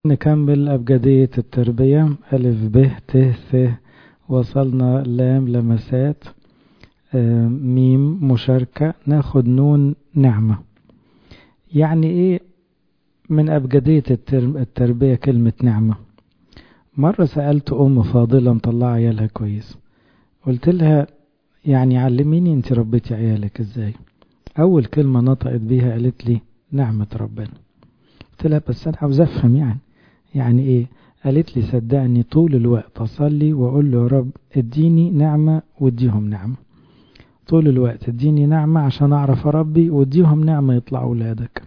نكمل أبجدية التربية ألف ب ت ث وصلنا لام لمسات آه، ميم مشاركة ناخد نون نعمة يعني إيه من أبجدية الترم- التربية كلمة نعمة مرة سألت أم فاضلة مطلعة عيالها كويس قلت لها يعني علميني انت ربيتي عيالك ازاي أول كلمة نطقت بيها قالت لي نعمة ربنا قلت لها بس أنا عاوز أفهم يعني يعني إيه قالت لي صدقني طول الوقت أصلي وأقول له يا رب اديني نعمة واديهم نعمة طول الوقت اديني نعمة عشان أعرف أربي واديهم نعمة يطلعوا أولادك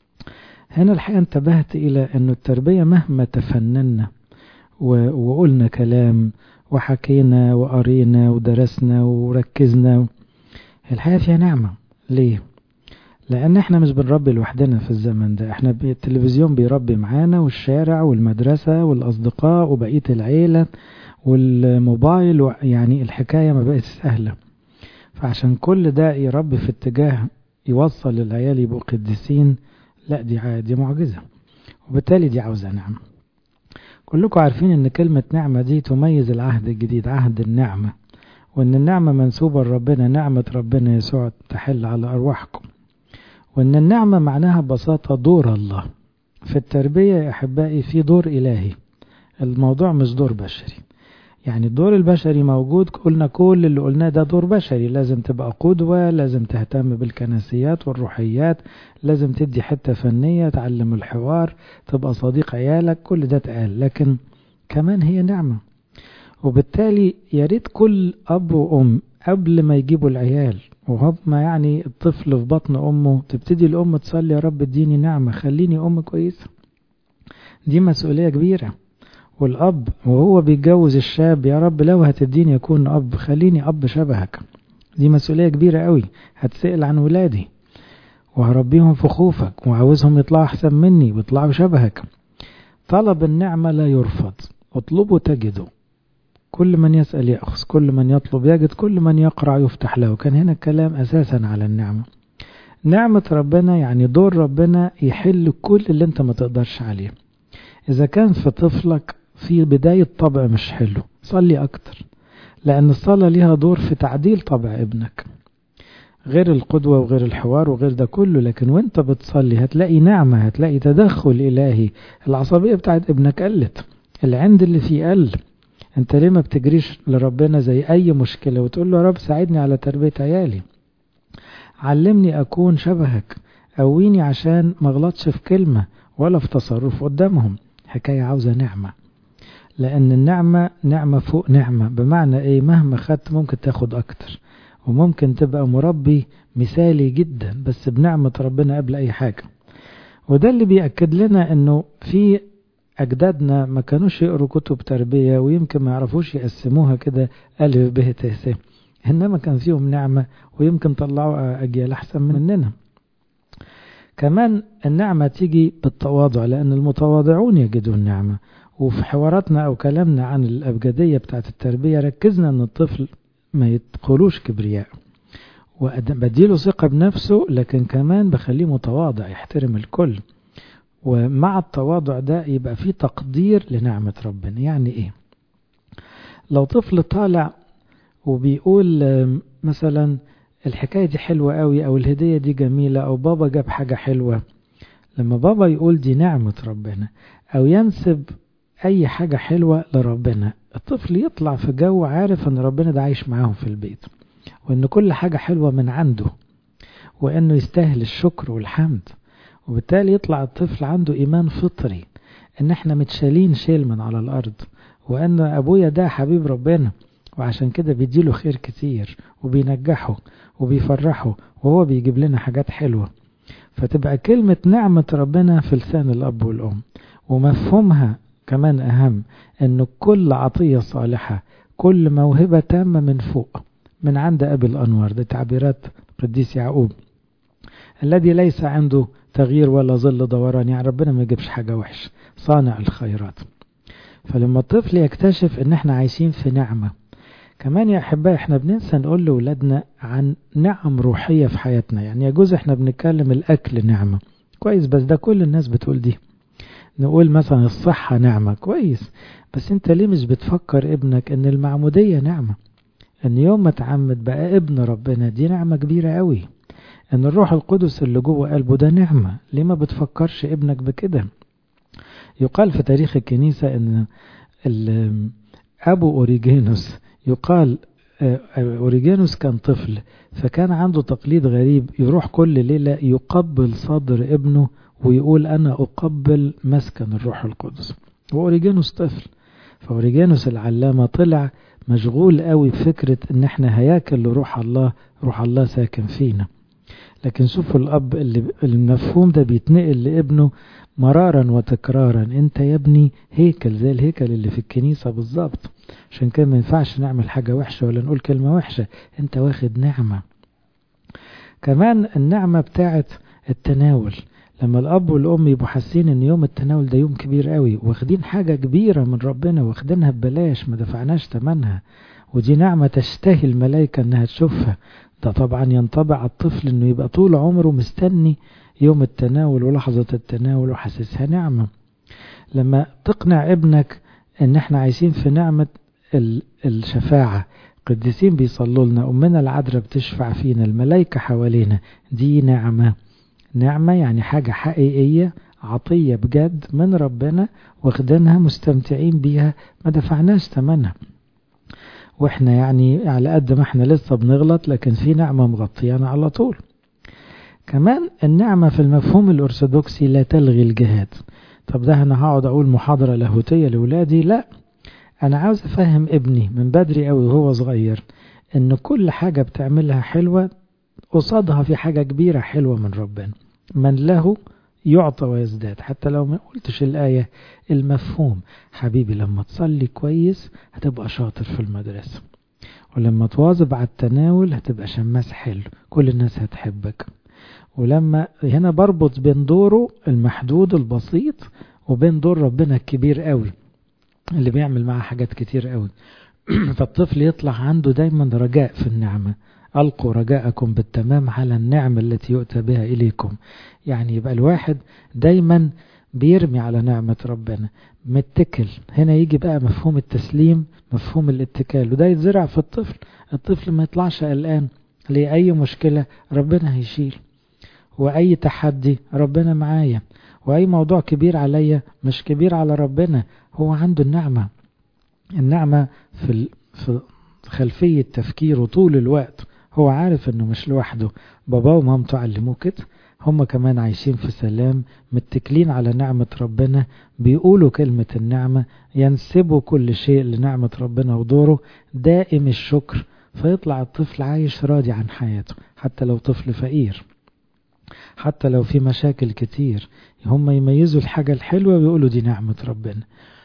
هنا الحقيقة انتبهت إلى أن التربية مهما تفننا و- وقلنا كلام وحكينا وقرينا ودرسنا وركزنا الحقيقة فيها نعمة ليه؟ لأن احنا مش بنربي لوحدنا في الزمن ده احنا بي- التلفزيون بيربي معانا والشارع والمدرسة والأصدقاء وبقية العيلة والموبايل و- يعني الحكاية ما بقت سهلة فعشان كل ده يربي في اتجاه يوصل العيال يبقوا قديسين لا دي ع- دي معجزة وبالتالي دي عاوزة نعمة كلكم عارفين ان كلمة نعمة دي تميز العهد الجديد عهد النعمة وان النعمة منسوبة لربنا نعمة ربنا يسوع تحل على أرواحكم وان النعمة معناها ببساطة دور الله في التربية يا أحبائي في دور إلهي الموضوع مش دور بشري يعني الدور البشري موجود قلنا كل اللي قلناه ده دور بشري لازم تبقى قدوة لازم تهتم بالكنسيات والروحيات لازم تدي حتة فنية تعلم الحوار تبقى صديق عيالك كل ده اتقال لكن كمان هي نعمة وبالتالي يا ريت كل أب وأم قبل ما يجيبوا العيال وهم يعني الطفل في بطن أمه تبتدي الأم تصلي يا رب اديني نعمة خليني أم كويسة دي مسؤولية كبيرة والأب وهو بيتجوز الشاب يا رب لو هتديني أكون أب خليني أب شبهك دي مسؤولية كبيرة قوي هتسأل عن ولادي وهربيهم في خوفك وعاوزهم يطلعوا أحسن مني ويطلعوا شبهك طلب النعمة لا يرفض اطلبوا تجدوا كل من يسأل يأخذ كل من يطلب يجد كل من يقرأ يفتح له كان هنا الكلام أساسا على النعمة نعمة ربنا يعني دور ربنا يحل كل اللي انت ما تقدرش عليه إذا كان في طفلك في بداية طبع مش حلو صلي أكتر لأن الصلاة ليها دور في تعديل طبع ابنك غير القدوة وغير الحوار وغير ده كله لكن وانت بتصلي هتلاقي نعمة هتلاقي تدخل إلهي العصبية بتاعت ابنك قلت العند اللي فيه قل انت ليه ما بتجريش لربنا زي اي مشكلة وتقول له يا رب ساعدني على تربية عيالي علمني اكون شبهك قويني عشان ما اغلطش في كلمة ولا في تصرف قدامهم حكاية عاوزة نعمة لان النعمة نعمة فوق نعمة بمعنى ايه مهما خدت ممكن تاخد اكتر وممكن تبقى مربي مثالي جدا بس بنعمة ربنا قبل اي حاجة وده اللي بيأكد لنا انه في أجدادنا ما كانوش يقروا كتب تربية ويمكن ما يعرفوش يقسموها كده ألف ب ت س إنما كان فيهم نعمة ويمكن طلعوا أجيال أحسن مننا كمان النعمة تيجي بالتواضع لأن المتواضعون يجدون النعمة وفي حواراتنا أو كلامنا عن الأبجدية بتاعت التربية ركزنا أن الطفل ما يدخلوش كبرياء وبديله ثقة بنفسه لكن كمان بخليه متواضع يحترم الكل ومع التواضع ده يبقى في تقدير لنعمة ربنا يعني ايه لو طفل طالع وبيقول آم، مثلا الحكاية دي حلوة قوي او الهدية دي جميلة او بابا جاب حاجة حلوة لما بابا يقول دي نعمة ربنا او ينسب اي حاجة حلوة لربنا الطفل يطلع في جو عارف ان ربنا ده عايش معاهم في البيت وان كل حاجة حلوة من عنده وانه يستاهل الشكر والحمد وبالتالي يطلع الطفل عنده إيمان فطري إن إحنا متشالين شيل من على الأرض وإن أبويا ده حبيب ربنا وعشان كده بيديله خير كتير وبينجحه وبيفرحه وهو بيجيب لنا حاجات حلوة فتبقى كلمة نعمة ربنا في لسان الأب والأم ومفهومها كمان أهم إن كل عطية صالحة كل موهبة تامة من فوق من عند أبي الأنوار دي تعبيرات قديس يعقوب الذي ليس عنده تغيير ولا ظل دوران يعني ربنا ما يجيبش حاجة وحش صانع الخيرات فلما الطفل يكتشف ان احنا عايشين في نعمة كمان يا احبائي احنا بننسى نقول لاولادنا عن نعم روحية في حياتنا يعني يجوز احنا بنتكلم الاكل نعمة كويس بس ده كل الناس بتقول دي نقول مثلا الصحة نعمة كويس بس انت ليه مش بتفكر ابنك ان المعمودية نعمة ان يوم ما تعمد بقى ابن ربنا دي نعمة كبيرة قوي ان الروح القدس اللي جوه قلبه ده نعمة ليه ما بتفكرش ابنك بكده يقال في تاريخ الكنيسة ان ابو اوريجينوس يقال اوريجينوس كان طفل فكان عنده تقليد غريب يروح كل ليلة يقبل صدر ابنه ويقول انا اقبل مسكن الروح القدس واوريجينوس طفل فاوريجينوس العلامة طلع مشغول قوي بفكرة ان احنا هياكل لروح الله روح الله ساكن فينا لكن شوفوا الاب اللي المفهوم ده بيتنقل لابنه مرارا وتكرارا انت يا ابني هيكل زي الهيكل اللي في الكنيسة بالظبط عشان كده ما ينفعش نعمل حاجة وحشة ولا نقول كلمة وحشة انت واخد نعمة كمان النعمة بتاعت التناول لما الاب والام يبقوا حاسين ان يوم التناول ده يوم كبير قوي واخدين حاجة كبيرة من ربنا واخدينها ببلاش ما دفعناش ثمنها ودي نعمة تشتهي الملائكة انها تشوفها ده طبعا ينطبع على الطفل انه يبقى طول عمره مستني يوم التناول ولحظة التناول وحاسسها نعمة لما تقنع ابنك ان احنا عايشين في نعمة الشفاعة قديسين بيصلوا لنا أمنا العذراء بتشفع فينا الملائكة حوالينا دي نعمة نعمة يعني حاجة حقيقية عطية بجد من ربنا واخدينها مستمتعين بيها ما دفعناش ثمنها واحنا يعني على قد ما احنا لسه بنغلط لكن في نعمة مغطيانا على طول كمان النعمة في المفهوم الأرثوذكسي لا تلغي الجهاد طب ده أنا هقعد أقول محاضرة لاهوتية لأولادي لا أنا عاوز أفهم ابني من بدري أوي وهو صغير إن كل حاجة بتعملها حلوة قصادها في حاجة كبيرة حلوة من ربنا من له يعطى ويزداد حتى لو ما قلتش الآية المفهوم حبيبي لما تصلي كويس هتبقى شاطر في المدرسة ولما تواظب على التناول هتبقى شماس حلو كل الناس هتحبك ولما هنا بربط بين دوره المحدود البسيط وبين دور ربنا الكبير قوي اللي بيعمل معاه حاجات كتير قوي فالطفل يطلع عنده دايما رجاء في النعمة ألقوا رجاءكم بالتمام على النعمة التي يؤتى بها إليكم يعني يبقى الواحد دايما بيرمي على نعمة ربنا متكل هنا يجي بقى مفهوم التسليم مفهوم الاتكال وده يتزرع في الطفل الطفل ما يطلعش قلقان ليه أي مشكلة ربنا هيشيل وأي تحدي ربنا معايا وأي موضوع كبير عليا مش كبير على ربنا هو عنده النعمة النعمة في في خلفية تفكيره طول الوقت هو عارف انه مش لوحده باباه ومامته علموه كده هم كمان عايشين في سلام متكلين على نعمة ربنا بيقولوا كلمة النعمة ينسبوا كل شيء لنعمة ربنا ودوره دائم الشكر فيطلع الطفل عايش راضي عن حياته حتى لو طفل فقير حتى لو في مشاكل كتير هم يميزوا الحاجة الحلوة ويقولوا دي نعمة ربنا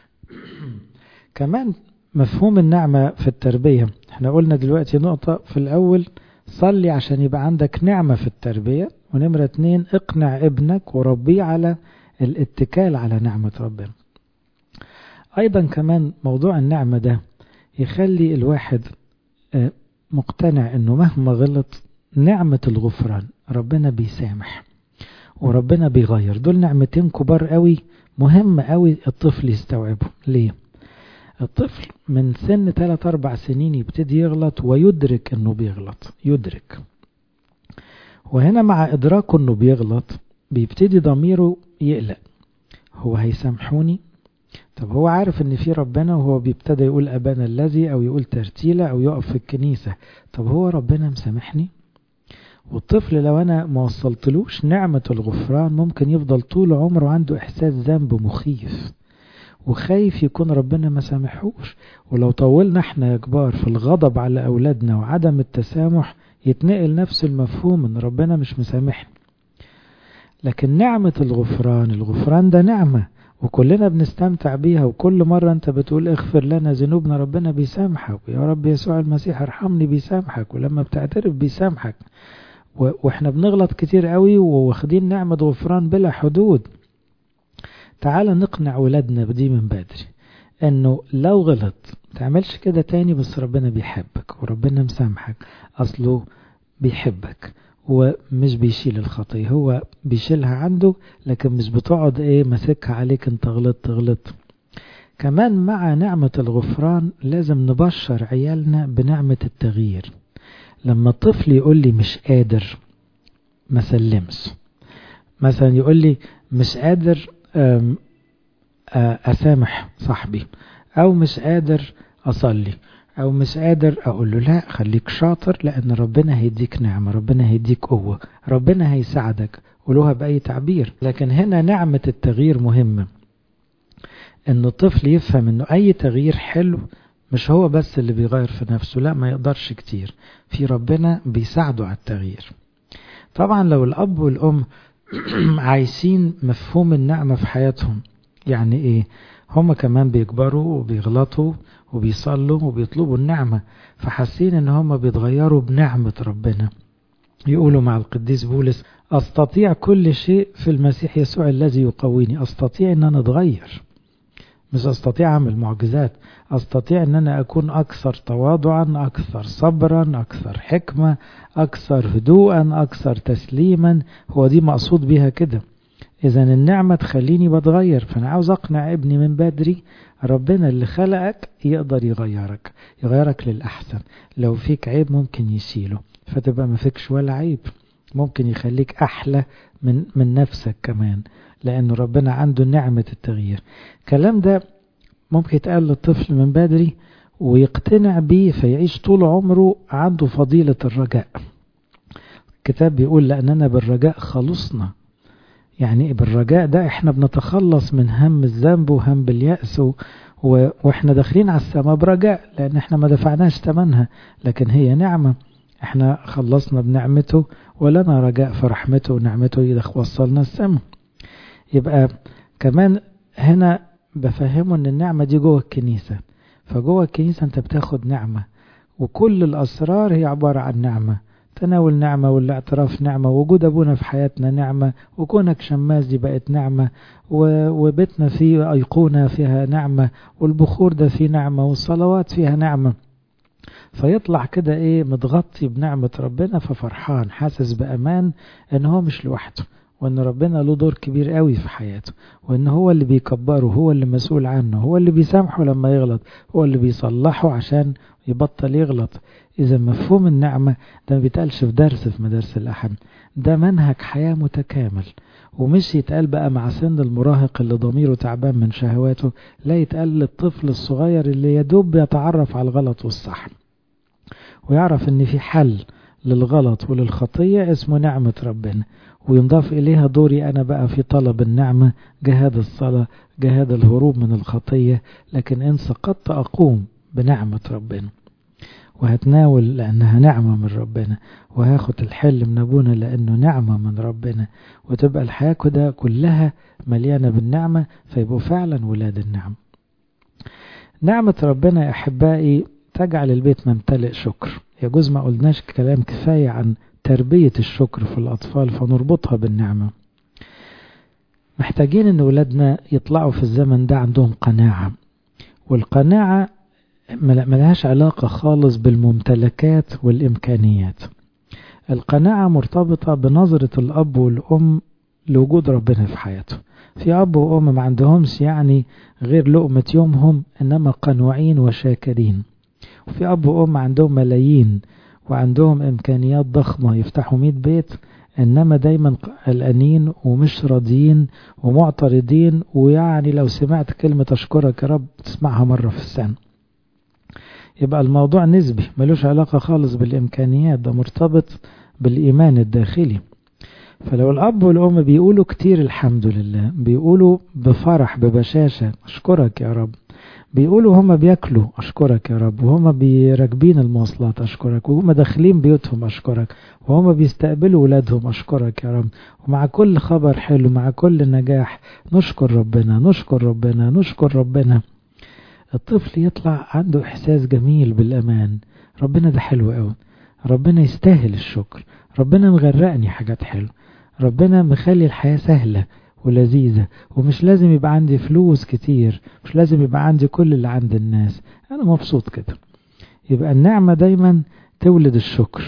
كمان مفهوم النعمة في التربية احنا قلنا دلوقتي نقطة في الأول صلي عشان يبقى عندك نعمة في التربية ونمرة اتنين اقنع ابنك وربيه على الاتكال على نعمة ربنا أيضا كمان موضوع النعمة ده يخلي الواحد مقتنع انه مهما غلط نعمة الغفران ربنا بيسامح وربنا بيغير دول نعمتين كبار قوي مهم قوي الطفل يستوعبه ليه الطفل من سن 3 4 سنين يبتدي يغلط ويدرك انه بيغلط يدرك وهنا مع ادراكه انه بيغلط بيبتدي ضميره يقلق هو هيسامحوني طب هو عارف ان في ربنا وهو بيبتدى يقول ابانا الذي او يقول ترتيلة او يقف في الكنيسة طب هو ربنا مسامحني والطفل لو انا ما وصلتلوش نعمة الغفران ممكن يفضل طول عمره عنده احساس ذنب مخيف وخايف يكون ربنا ما سامحوش ولو طولنا احنا يا كبار في الغضب على اولادنا وعدم التسامح يتنقل نفس المفهوم ان ربنا مش مسامحني لكن نعمة الغفران الغفران ده نعمة وكلنا بنستمتع بيها وكل مرة انت بتقول اغفر لنا ذنوبنا ربنا بيسامحك يا رب يسوع المسيح ارحمني بيسامحك ولما بتعترف بيسامحك واحنا بنغلط كتير قوي وواخدين نعمة غفران بلا حدود تعال نقنع ولادنا بدي من بدري انه لو غلط تعملش كده تاني بس ربنا بيحبك وربنا مسامحك اصله بيحبك ومش بيشيل الخطية هو بيشيلها عنده لكن مش بتقعد ايه ماسكها عليك انت غلطت غلطت كمان مع نعمة الغفران لازم نبشر عيالنا بنعمة التغيير لما الطفل يقول لي مش قادر ما سلمش مثلا يقول لي مش قادر أسامح صاحبي أو مش قادر أصلي أو مش قادر أقول له لا خليك شاطر لأن ربنا هيديك نعمة ربنا هيديك قوة ربنا هيساعدك قولوها بأي تعبير لكن هنا نعمة التغيير مهمة إن الطفل يفهم إنه أي تغيير حلو مش هو بس اللي بيغير في نفسه لا ما يقدرش كتير في ربنا بيساعده على التغيير طبعا لو الأب والأم عايشين مفهوم النعمة في حياتهم يعني إيه هم كمان بيكبروا وبيغلطوا وبيصلوا وبيطلبوا النعمة فحاسين ان هم بيتغيروا بنعمة ربنا يقولوا مع القديس بولس استطيع كل شيء في المسيح يسوع الذي يقويني استطيع ان انا اتغير مش استطيع اعمل معجزات استطيع ان انا اكون اكثر تواضعا اكثر صبرا اكثر حكمة اكثر هدوءا اكثر تسليما هو دي مقصود بيها كده اذا النعمة تخليني بتغير فانا عاوز اقنع ابني من بدري ربنا اللي خلقك يقدر يغيرك يغيرك للأحسن لو فيك عيب ممكن يشيله فتبقى ما فيكش ولا عيب ممكن يخليك أحلى من, من نفسك كمان لأن ربنا عنده نعمة التغيير الكلام ده ممكن يتقال للطفل من بدري ويقتنع بيه فيعيش طول عمره عنده فضيلة الرجاء الكتاب بيقول لأننا بالرجاء خلصنا يعني بالرجاء ده احنا بنتخلص من هم الذنب وهم اليأس و... و... واحنا داخلين على السماء برجاء لان احنا ما دفعناش ثمنها لكن هي نعمة احنا خلصنا بنعمته ولنا رجاء في رحمته ونعمته يدخ وصلنا السماء يبقى كمان هنا بفهمه ان النعمة دي جوه الكنيسة فجوه الكنيسة انت بتاخد نعمة وكل الاسرار هي عبارة عن نعمة تناول نعمة والاعتراف نعمة وجود أبونا في حياتنا نعمة وكونك شماس دي بقت نعمة وبيتنا فيه أيقونة فيها نعمة والبخور ده فيه نعمة والصلوات فيها نعمة فيطلع كده ايه متغطي بنعمة ربنا ففرحان حاسس بأمان ان هو مش لوحده وان ربنا له دور كبير قوي في حياته وان هو اللي بيكبره هو اللي مسؤول عنه هو اللي بيسامحه لما يغلط هو اللي بيصلحه عشان يبطل يغلط إذا مفهوم النعمة ده ما بيتقالش في درس في مدارس الأحد ده منهج حياة متكامل ومش يتقال بقى مع سن المراهق اللي ضميره تعبان من شهواته لا يتقال للطفل الصغير اللي يدوب يتعرف على الغلط والصح ويعرف ان في حل للغلط وللخطية اسمه نعمة ربنا وينضاف إليها دوري أنا بقى في طلب النعمة جهاد الصلاة جهاد الهروب من الخطية لكن إن سقطت أقوم بنعمة ربنا وهتناول لأنها نعمة من ربنا وهاخد الحل من أبونا لأنه نعمة من ربنا وتبقى الحياة كده كلها مليانة بالنعمة فيبقوا فعلا ولاد النعم نعمة ربنا يا أحبائي تجعل البيت ممتلئ شكر يجوز ما قلناش كلام كفاية عن تربية الشكر في الأطفال فنربطها بالنعمة محتاجين ان ولادنا يطلعوا في الزمن ده عندهم قناعة والقناعة ملهاش علاقة خالص بالممتلكات والإمكانيات القناعة مرتبطة بنظرة الأب والأم لوجود ربنا في حياته في أب وأم ما عندهمش يعني غير لقمة يومهم إنما قنوعين وشاكرين وفي أب وأم عندهم ملايين وعندهم إمكانيات ضخمة يفتحوا مئة بيت إنما دايما قلقانين ومش راضيين ومعترضين ويعني لو سمعت كلمة أشكرك يا رب تسمعها مرة في السنة يبقى الموضوع نسبي ملوش علاقة خالص بالإمكانيات ده مرتبط بالإيمان الداخلي فلو الأب والأم بيقولوا كتير الحمد لله بيقولوا بفرح ببشاشة أشكرك يا رب بيقولوا هما بياكلوا أشكرك يا رب وهما بيراكبين المواصلات أشكرك وهما داخلين بيوتهم أشكرك وهما بيستقبلوا ولادهم أشكرك يا رب ومع كل خبر حلو مع كل نجاح نشكر ربنا نشكر ربنا نشكر ربنا الطفل يطلع عنده إحساس جميل بالأمان ربنا ده حلو قوي ربنا يستاهل الشكر ربنا مغرقني حاجات حلوة ربنا مخلي الحياة سهلة ولذيذة ومش لازم يبقى عندي فلوس كتير مش لازم يبقى عندي كل اللي عند الناس أنا مبسوط كده يبقى النعمة دايما تولد الشكر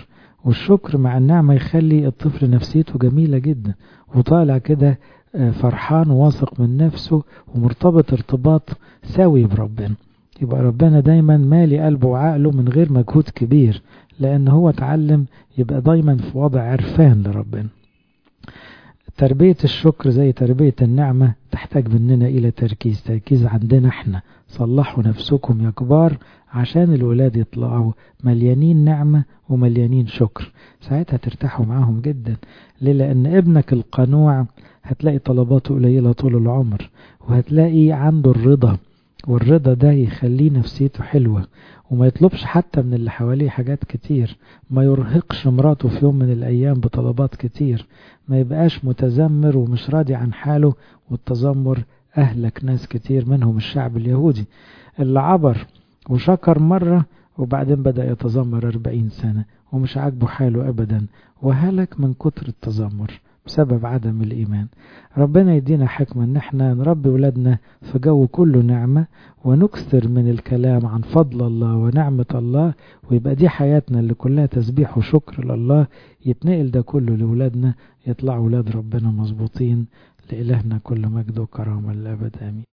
والشكر مع النعمة يخلي الطفل نفسيته جميلة جدا وطالع كده فرحان وواثق من نفسه ومرتبط ارتباط سوي بربنا يبقى ربنا دايما مالي قلبه وعقله من غير مجهود كبير لأن هو اتعلم يبقى دايما في وضع عرفان لربنا تربية الشكر زي تربية النعمة تحتاج مننا إلى تركيز تركيز عندنا احنا صلحوا نفسكم يا كبار عشان الولاد يطلعوا مليانين نعمة ومليانين شكر ساعتها ترتاحوا معاهم جدا ليه لأن ابنك القنوع هتلاقي طلباته قليلة طول العمر وهتلاقي عنده الرضا والرضا ده يخليه نفسيته حلوة وما يطلبش حتى من اللي حواليه حاجات كتير ما يرهقش مراته في يوم من الأيام بطلبات كتير ما يبقاش متذمر ومش راضي عن حاله والتذمر أهلك ناس كتير منهم الشعب اليهودي اللي عبر وشكر مرة وبعدين بدأ يتذمر أربعين سنة ومش عاجبه حاله أبدا وهلك من كتر التذمر بسبب عدم الإيمان ربنا يدينا حكمة ان احنا نربي ولادنا في جو كله نعمة ونكثر من الكلام عن فضل الله ونعمة الله ويبقى دي حياتنا اللي كلها تسبيح وشكر لله يتنقل ده كله لولادنا يطلعوا ولاد ربنا مظبوطين لإلهنا كل مجد وكرامة للأبد آمين